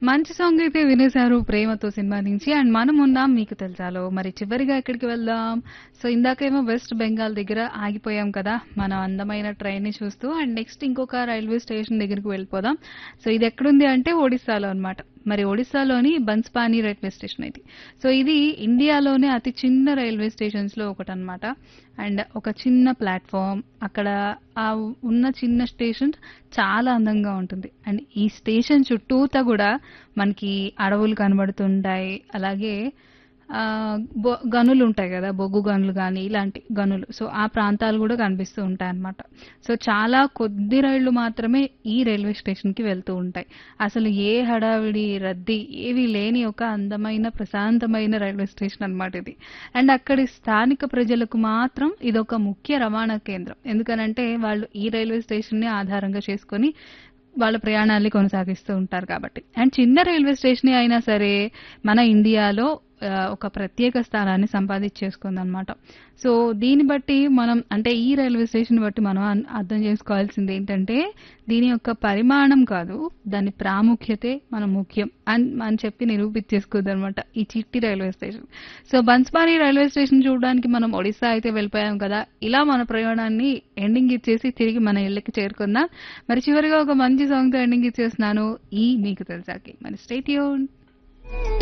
మంచి సాంగ్ అయితే వినేశారు ప్రేమతో సినిమా నుంచి అండ్ మనం ఉన్నాం మీకు తెలుసాలో మరి చివరిగా ఎక్కడికి వెళ్దాం సో ఇందాకేమో వెస్ట్ బెంగాల్ దగ్గర ఆగిపోయాం కదా మన అందమైన ట్రైన్ ని చూస్తూ అండ్ నెక్స్ట్ ఇంకొక రైల్వే స్టేషన్ దగ్గరికి వెళ్ళిపోదాం సో ఇది ఎక్కడుంది అంటే ఒడిస్సాలో అన్నమాట మరి ఒడిస్సాలోని బన్స్పాని రైల్వే స్టేషన్ ఇది సో ఇది ఇండియాలోనే అతి చిన్న రైల్వే స్టేషన్స్ లో ఒకటి అనమాట అండ్ ఒక చిన్న ప్లాట్ఫామ్ అక్కడ ఆ ఉన్న చిన్న స్టేషన్ చాలా అందంగా ఉంటుంది అండ్ ఈ స్టేషన్ చుట్టూతా కూడా మనకి అడవులు కనబడుతుంటాయి అలాగే ఆ, బొ- గనులు ఉంటాయి కదా బొగ్గు గనులు కానీ ఇలాంటి గనులు సో ఆ ప్రాంతాలు కూడా కనిపిస్తూ ఉంటాయి అన్నమాట సో చాలా కొద్ది రైళ్లు మాత్రమే ఈ రైల్వే స్టేషన్ కి వెళ్తూ ఉంటాయి అసలు ఏ హడావిడి రద్దీ ఏవి లేని ఒక అందమైన ప్రశాంతమైన రైల్వే స్టేషన్ అన్నమాట ఇది అండ్ అక్కడి స్థానిక ప్రజలకు మాత్రం ఇది ఒక ముఖ్య రవాణా కేంద్రం ఎందుకనంటే వాళ్ళు ఈ రైల్వే స్టేషన్ ని ఆధారంగా చేసుకొని వాళ్ళ ప్రయాణాన్ని కొనసాగిస్తూ ఉంటారు కాబట్టి అండ్ చిన్న రైల్వే స్టేషన్ అయినా సరే మన ఇండియాలో ఆ, ఒక ప్రత్యేక స్థానాన్ని సంపాదించేసుకుంది అనమాట సో దీన్ని బట్టి మనం అంటే ఈ రైల్వే స్టేషన్ బట్టి మనం అన్- అర్థం చేసుకోవాల్సింది ఏంటంటే దీని యొక్క పరిమాణం కాదు దాని ప్రాముఖ్యతే మన ముఖ్యం అని అని చెప్పి నిరూపించేసుకుంది అనమాట ఈ చిట్టి railway station so Banspani railway station చూడడానికి మనం ఒడిస్సా అయితే వెళ్ళిపోయాం కదా ఇలా మన ప్రయాణాన్ని ఎండింగ్ ఇచ్చేసి తిరిగి మన ఇళ్ళకి చేరుకుందాం మరి చివరిగా ఒక మంచి సాంగ్ తో ఎండింగ్ ఇచ్చేస్తున్నాను ఈ మీకు తెలుసాకి మరి స్టేట్ యూన్